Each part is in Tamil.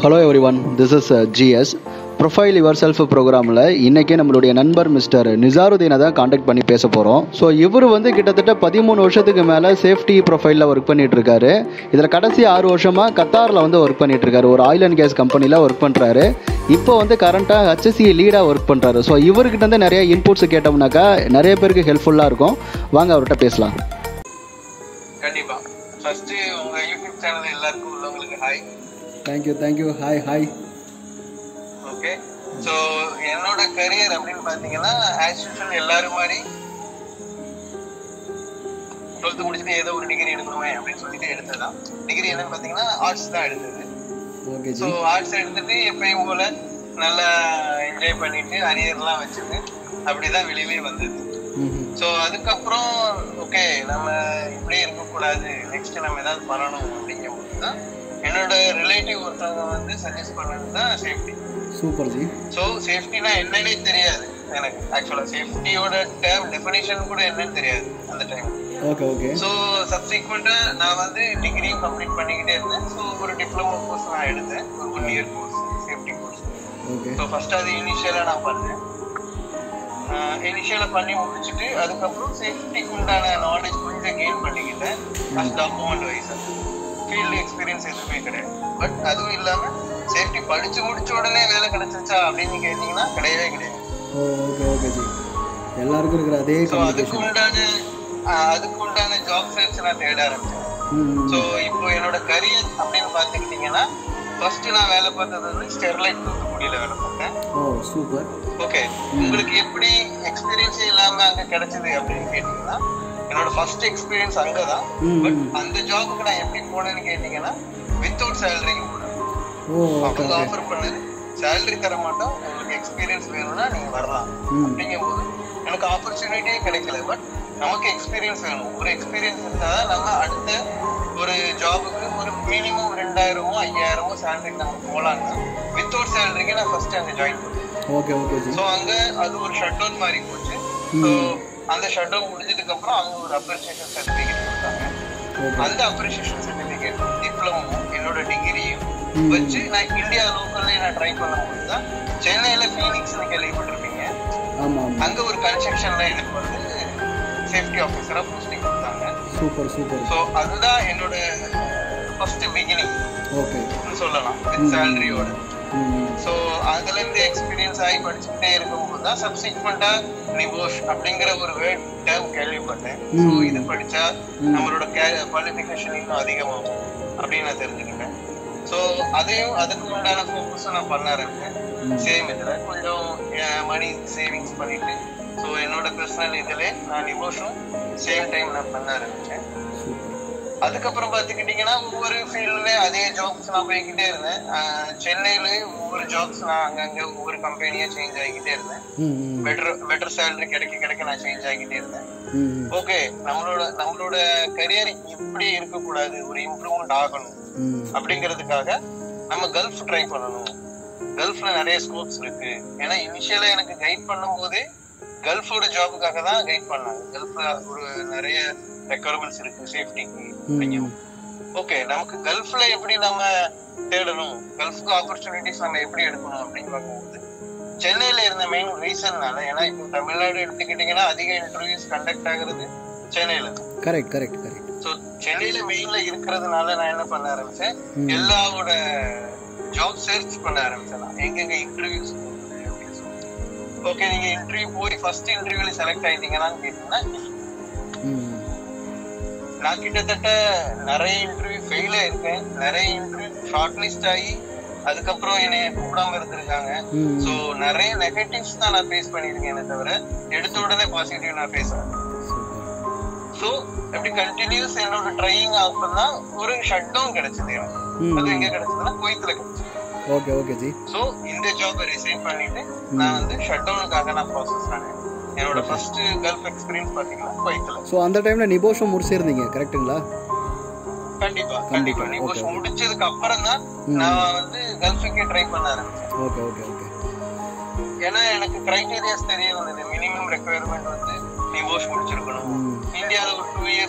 Hello every one this is GS profile yourself ப்ரோக்ராமில் இன்றைக்கி நம்மளுடைய நண்பர் மிஸ்டர் நிசாருதீனை தான் காண்டாக்ட் பண்ணி பேச போகிறோம் ஸோ இவர் வந்து கிட்டத்தட்ட பதிமூணு வருஷத்துக்கு மேலே சேஃப்டி ப்ரொஃபைலில் ஒர்க் பண்ணிட்டு இருக்காரு இதில் கடைசி ஆறு வருஷமாக கத்தாரில் வந்து ஒர்க் பண்ணிட்டு இருக்காரு ஒரு ஆயில் அண்ட் கேஸ் கம்பெனியில் ஒர்க் பண்ணுறாரு இப்போ வந்து கரண்ட்டாக ஹெச்எஸ்சி லீடாக ஒர்க் பண்ணுறாரு ஸோ இவர்கிட்ட இருந்து நிறைய இன்புட்ஸ் கேட்டோம்னாக்கா நிறைய பேருக்கு ஹெல்ப்ஃபுல்லாக இருக்கும் வாங்க அவர்கிட்ட பேசலாம் கண்டிப்பா ஃபர்ஸ்ட் உங்க யூடியூப் சேனல் எல்லாருக்கும் உள்ளவங்களுக்கு hi thank you thank you hi hi okay so என்னோட கரியர் அப்படின்னு பாத்தீங்கன்னா ஆஸ் யூஷுவல் எல்லாரும் மாதிரி டுவெல்த் முடிச்சுட்டு ஏதோ ஒரு டிகிரி எடுக்கணுமே அப்படின்னு சொல்லிட்டு எடுத்ததுதான் டிகிரி என்னன்னு பாத்தீங்கன்னா ஆர்ட்ஸ் தான் எடுத்தது ஓகே ஸோ ஆர்ட்ஸ் எடுத்துட்டு எப்பயும் போல நல்லா என்ஜாய் பண்ணிட்டு அரியர்லாம் வச்சுட்டு அப்படிதான் வெளியவே வந்தது ஸோ அதுக்கப்புறம் ஓகே நம்ம இப்படியே இருக்கக்கூடாது நெக்ஸ்ட் நம்ம ஏதாவது பண்ணணும் அப்படிங்கும்போது தான் என்னோட ரிலேட்டிவ் ஒருத்தவங்க வந்து சஜஸ்ட் பண்ணது தான் சேஃப்டி சூப்பர் ஜி ஸோ சேஃப்டினா என்னன்னே தெரியாது எனக்கு ஆக்சுவலாக சேஃப்டியோட டேர்ம் டெஃபினேஷன் கூட என்னன்னு தெரியாது அந்த டைம் ஓகே ஓகே ஸோ சப்சீக்வெண்ட்டாக நான் வந்து டிகிரியும் கம்ப்ளீட் பண்ணிக்கிட்டே இருந்தேன் ஸோ ஒரு டிப்ளமோ கோர்ஸ் நான் எடுத்தேன் ஒரு one year course safety course okay so first அது இனிஷியலாக நான் பண்ணேன் இனிஷியலாக பண்ணி முடிச்சுட்டு அதுக்கப்புறம் சேஃப்டிக்கு உண்டான நாலேஜ் கொஞ்சம் கெயின் பண்ணிக்கிட்டேன் first document wise field experience எதுவுமே கிடையாது பட் அதுவும் இல்லாமல் சேஃப்டி படிச்சு முடிச்ச உடனே வேலை கிடைச்சிச்சா அப்படின்னு கேட்டிங்கன்னா கிடையவே கிடையாது ஓ ஓகே ஓகே ஜி எல்லாருக்கும் இருக்கிற அதே ஸோ அதுக்கு உண்டான ஆஹ் அதுக்கு உண்டான ஜாப் சர்ச் நான் தேட ஆரம்பிச்சேன் ம் ஸோ இப்போ என்னோட கரியர் அப்படின்னு பார்த்துக்கிட்டிங்கன்னா ஃபர்ஸ்ட் நான் வேலை பார்த்தது வந்து ஸ்டெர்லைட் தூத்துக்குடியில் வேலை பார்த்தேன் ஓ சூப்பர் ஓகே உங்களுக்கு எப்படி எக்ஸ்பீரியன்ஸ் இல்லாம அங்க கிடைச்சது அப்படின்னு கேட்டீங்கன்னா என்னோட ஃபர்ஸ்ட் எக்ஸ்பீரியன்ஸ் அங்கதான் ம், பட் ம். அந்த ஜாபுக்கு நான் எப்படி போனேன்னு கேட்டீங்கன்னா வித்தவுட் சேலரிக்கு போனேன் ஓ ஓகே அவங்க ஓகே ஆஃபர் பண்ணது சேலரி தர மாட்டோம் உங்களுக்கு எக்ஸ்பீரியன்ஸ் வேணும்னா நீங்க வரலாம் ம். அப்படிங்கும்போது எனக்கு ஆப்பர்ச்சுனிட்டியே கிடைக்கல பட் நமக்கு எக்ஸ்பீரியன்ஸ் வேணும் ஒரு எக்ஸ்பீரியன்ஸ் இருந்தால் நம்ம அடுத்த ஒரு ஜாபுக்கு ஒரு மினிமம் ரெண்டாயிரமோ ஐயாயிரமோ சேலரி நம்ம போகலான்னா வித்தவுட் சேலரிக்கு நான் ஃபர்ஸ்ட் அங்கே ஜாயின் பண்ணேன் ஓகே ஓகே ஜி ஸோ அங்க அது ஒரு ஷட் டவுன் மாதிரி போச்சு ஸோ அந்த ஷட் டவுன் முடிஞ்சதுக்கு அப்புறம் அவங்க ஒரு அப்ரிசியேஷன் சர்டிஃபிகேட் கொடுத்தாங்க ஓகே அந்த அப்ரிசியேஷன் சர்டிஃபிகேட் டிப்ளமோ என்னோட டிகிரியும் ம். வச்சு நான் இந்தியா லோக்கல்லே நான் ட்ரை பண்ணும்போது தான் சென்னையில ஃபீனிக்ஸ்னு கேள்விப்பட்டிருப்பீங்க ஆமாம் ஆமாம் அங்க ஒரு கன்ஸ்ட்ரக்ஷன்ல எனக்கு வந்து சேஃப்டி ஆஃபீஸரா போஸ்டிங் கொடுத்தாங்க சூப்பர் சூப்பர் ஸோ அதுதான் என்னோட ஃபர்ஸ்ட் பிகினிங் ஓகே சொல்லலாம் வித் சேலரியோட ம் ஸோ அதுல இருந்து எக்ஸ்பீரியன்ஸ் ஆகி படிச்சுக்கிட்டே இருக்கும்போது தான் சப்சிக்வெண்டா நிபோஷ் அப்படிங்கிற ஒரு வேர்ட் டேர்ம் கேள்விப்பட்டேன் ஸோ ம். இது படிச்சா நம்மளோட குவாலிஃபிகேஷன் இன்னும் அதிகமாகும் அப்படின்னு நான் தெரிஞ்சுக்கிட்டேன் ஸோ அதையும் அதுக்கு உண்டான ஃபோக்கஸும் நான் பண்ண ஆரம்பிச்சேன் சேம் இதுல கொஞ்சம் மணி சேவிங்ஸ் பண்ணிட்டு ஸோ என்னோட பர்சனல் இதுல நான் நிபோஷும் சேம் டைம் நான் பண்ண ஆரம்பிச்சேன் சூப்பர் அதுக்கப்புறம் பாத்துக்கிட்டீங்கன்னா ஒவ்வொரு ஃபீல்ட்ல அதே ஜாப்ஸ் நான் போய்கிட்டே இருந்தேன் ஆஹ் சென்னையில ஒவ்வொரு ஜாப்ஸ் நான் அங்கங்க ஒவ்வொரு கம்பெனியா சேஞ்ச் ஆகிக்கிட்டே இருந்தேன் ம் ம் பெட்டர் பெட்டர் சேலரி கிடைக்க கிடைக்க நான் சேஞ்ச் ஆகிக்கிட்டே இருந்தேன் ம் ஓகே நம்மளோட நம்மளோட கரியர் இப்படி இருக்கக்கூடாது ஒரு இம்ப்ரூவ்மெண்ட் ஆகணும் ம் அப்படிங்கிறதுக்காக நம்ம கல்ஃப் ட்ரை பண்ணணும் கல்ஃப்ல நிறைய ஸ்கோப்ஸ் இருக்கு ஏன்னா இனிஷியலா எனக்கு கைட் பண்ணும்போதே கல்ஃபோட ஜாபுக்காக தான் கைட் பண்ணாங்க கல்ஃப்ல ஒரு நிறைய ரெக்குவயர்மெண்ட்ஸ் இருக்கு சேஃப்டிக்கு அப்படிங்கும் ஓகே நமக்கு கல்ஃப்ல எப்படி நம்ம தேடணும் கல்ஃப்க்கு ஆப்பர்ச்சுனிட்டிஸ் நம்ம எப்படி எடுக்கணும் அப்படின்னு பார்க்கும்போது சென்னையில இருந்த மெயின் ரீசன்னால ஏன்னா இப்போ தமிழ்நாடு எடுத்துக்கிட்டீங்கன்னா அதிக இன்டர்வியூஸ் கண்டக்ட் ஆகுறது சென்னையில கரெக்ட் கரெக்ட் கரெக்ட் ஸோ சென்னையில மெயின்ல இருக்கிறதுனால நான் என்ன பண்ண ஆரம்பிச்சேன் எல்லாவோட ஜாப் சர்ச் பண்ண ஆரம்பிச்சேன் நான் எங்கெங்க இன்டர்வியூஸ் அப்படின்னு சொல்லி ஓகே நீங்க இன்டர்வியூ போய் ஃபர்ஸ்ட் இன்டர்வியூல செலக்ட் ஆயிட்டீங்களான்னு கேட்டீங்கன்னா ம் நான் கிட்டத்தட்ட நிறைய இன்டர்வியூ ஃபெயில் ஆயிருக்கேன் நிறைய இன்டர்வியூ ஷார்ட் லிஸ்ட் ஆகி அதுக்கப்புறம் என்னைய கூப்பிடாம இருந்திருக்காங்க ம் ஸோ நிறைய நெகட்டிவ்ஸ் தான் நான் ஃபேஸ் பண்ணியிருக்கேனே தவிர எடுத்த உடனே பாசிட்டிவ் நான் ஃபேஸ் ஆகிறேன் சூப்பர் ஸோ எப்படி கண்டினியூஸ் என்னோட ட்ரையிங் அப்பதான் ஒரு ஷட் டவுன் கிடைச்சது எனக்கு ம் அது எங்க கிடைச்சதுன்னா குவைத்துல கிடைச்சது ஓகே ஓகே ஜி ஸோ இந்த ஜாப் ரிசைன் பண்ணிட்டு நான் வந்து ஷட் டவுனுக்காக நான் ப்ராசஸ் ஆனேன் என்னோட ஃபர்ஸ்ட் கல்ஃப் எக்ஸ்பீரியன்ஸ் பாத்தீங்கன்னா குவைத்துல ஸோ அந்த டைமில் நிபோஷம் முடிச்சிருந்தீங்க கரெக்ட்டுங்களா கண்டிப்பா கண்டிப்பா நீ கோர்ஸ் முடிச்சதுக்கு அப்புறம் தான் நான் வந்து கல்ஃபுக்கே ட்ரை பண்ண ஆரம்பிச்சேன் ஓகே ஓகே ஓகே ஏன்னா எனக்கு கிரைட்டீரியாஸ் தெரிய வந்தது மினிமம் ரெக்குயர்மெண்ட் வந்து நீ கோர்ஸ் முடிச்சிருக்கணும் ம் இந்தியாவில் ஒரு டூ இயர்ஸ்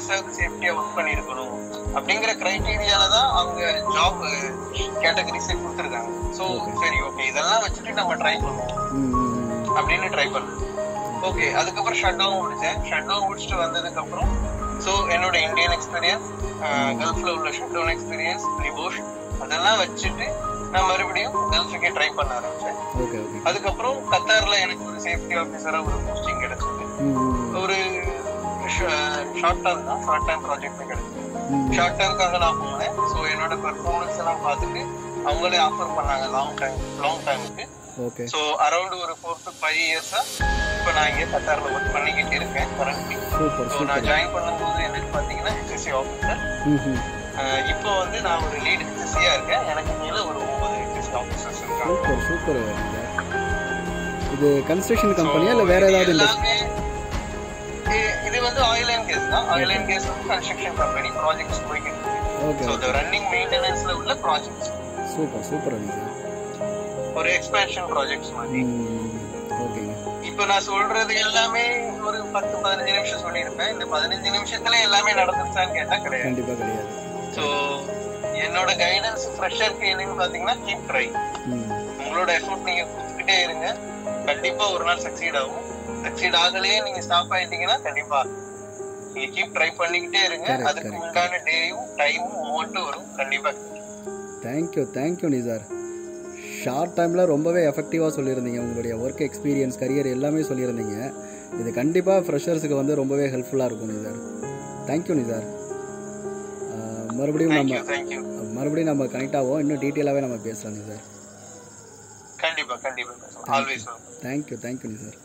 இயர்ஸாவது சேஃப்டியா ஒர்க் பண்ணியிருக்கணும் அப்படிங்கிற கிரைட்டீரியால தான் அவங்க ஜாப் கேட்டகரிஸே கொடுத்துருக்காங்க ஸோ சரி ஓகே இதெல்லாம் வச்சுட்டு நம்ம ட்ரை பண்ணுவோம் ம் அப்படின்னு ட்ரை பண்ணேன் ஓகே அதுக்கப்புறம் ஷட் டவுன் முடிச்சேன் ஷட் டவுன் முடிச்சுட்டு வந்ததுக்கு அப்புறம் ஸோ என்னோட இந்தியன் எக்ஸ்பீரியன்ஸ் கல்ஃப்ல உள்ள ஷட் டவுன் எக்ஸ்பீரியன்ஸ் ரிபோஷ் அதெல்லாம் வச்சுட்டு நான் மறுபடியும் கல்ஃபுக்கே ட்ரை பண்ண ஆரம்பிச்சேன் ஓகே ஓகே அதுக்கப்புறம் கத்தார்ல எனக்கு ஒரு சேஃப்டி ஆஃபீஸரா ஒரு போஸ்டிங் கிடைச்சது ம் ம் ஒரு ஷார்ட் டேர்ம் தான் ஷார்ட் டேர்ம் ப்ராஜெக்ட் கிடைச்சது ம் ஷார்ட் டேர்ம்காக நான் போனேன் ஸோ என்னோட பெர்ஃபார்மன்ஸ் எல்லாம் பார்த்துட்டு அவங்களே ஆஃபர் பண்ணாங்க லாங் டைம் லாங் டைமுக்கு ஓகே ஸோ அரௌண்ட் ஒரு ஃபோர் டு ஃபைவ் இயர்ஸா இப்போ நான் இங்கே கத்தாரில் ஒர்க் பண்ணிக்கிட்டு இருக்கேன் கரண்ட்லி சூப்பர் ஸோ நான் சூப்பர் ஜாயின் பண்ணும்போது எனக்கு பார்த்தீங்கன்னா ஹெச்எஸ்சி ஆஃபீஸர் ம் ம் இப்போ வந்து நான் ஒரு லீட் ஹெச்எஸ்சியா இருக்கேன் எனக்கு மேல ஒரு ஒன்பது ஹெச்எஸ்சி ஆஃபீஸர்ஸ் இருக்காங்க சூப்பர் சூப்பர் இது கன்ஸ்ட்ரக்ஷன் கம்பெனியா இல்லை So, வேற இது ஏதாவது இண்டஸ்ட்ரி எல்லாமே இ- இது வந்து ஆயில் அண்ட் கேஸ் தான் ஆயில் அண்ட் கேஸ் வந்து கன்ஸ்ட்ரக்ஷன் கம்பெனி ப்ராஜெக்ட்ஸ் போய்கிட்டு இருக்கு ஓகே ஸோ ரன்னிங் மெயின்டெனன்ஸ்ல உள்ள ப்ராஜெக்ட்ஸ் சூப்பர் சூப்பர் சார் ஒரு எக்ஸ்பேன்ஷன் ப்ராஜெக்ட்ஸ் மாதிரி ம் ஓகேங்க இப்ப நான் சொல்றது எல்லாமே ஒரு பத்து பதினஞ்சு நிமிஷம் சொல்லியிருப்பேன் இந்த பதினஞ்சு நிமிஷத்துல எல்லாமே நடந்துருச்சான்னு கேட்டா கிடையாது கண்டிப்பாக கிடையாது ஸோ என்னோட கைடன்ஸ் ஃப்ரெஷருக்கு என்னன்னு பாத்தீங்கன்னா கீப் ட்ரை ம் உங்களோட எஃபோர்ட் நீங்க கொடுத்துக்கிட்டே இருங்க கண்டிப்பா ஒரு நாள் சக்சீட் ஆகும் சக்சீட் ஆகலையே நீங்க ஸ்டாப் ஆயிட்டீங்கன்னா கண்டிப்பா நீங்க கீப் ட்ரை பண்ணிக்கிட்டே இருங்க Correct, அதுக்கு correct, உண்டான டேயும் டைமும் அமௌண்ட்டும் வரும் கண்டிப்பா தேங்க்யூ தேங்க்யூ நிசார் ஷார்ட் டைமில் ரொம்பவே எஃபெக்டிவாக சொல்லியிருந்தீங்க உங்களுடைய ஒர்க் எக்ஸ்பீரியன்ஸ் கரியர் எல்லாமே சொல்லியிருந்தீங்க இது கண்டிப்பாக ஃப்ரெஷர்ஸுக்கு வந்து ரொம்பவே ஹெல்ப்ஃபுல்லாக இருக்கும் நிசார் தேங்க்யூ நிசார் ஆஹ் மறுபடியும் நம்ம தேங்க்யூ தேங்க்யூ மறுபடியும் நம்ம கனெக்ட் ஆகும் இன்னும் டீட்டெயிலாகவே நம்ம பேசலாம் நிசார் கண்டிப்பா கண்டிப்பா ஆல்வேஸ் தேங்க்யூ தேங்க்யூ நிசார்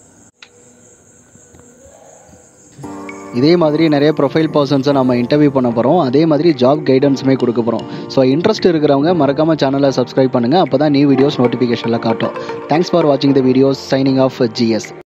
இதே மாதிரி நிறைய ப்ரொஃபைல் பர்சன்ஸை நம்ம இன்டர்வியூ பண்ண போகிறோம் அதே மாதிரி ஜாப் கைடன்ஸுமே கொடுக்க போகிறோம் ஸோ இன்ட்ரெஸ்ட் இருக்கிறவங்க மறக்காமல் சேனலை சப்ஸ்கிரைப் பண்ணுங்கள் அப்போ தான் நியூ வீடியோஸ் நோட்டிஃபிகேஷனில் காட்டும் தேங்க்ஸ் ஃபார் வாட்சிங் the videos signing off GS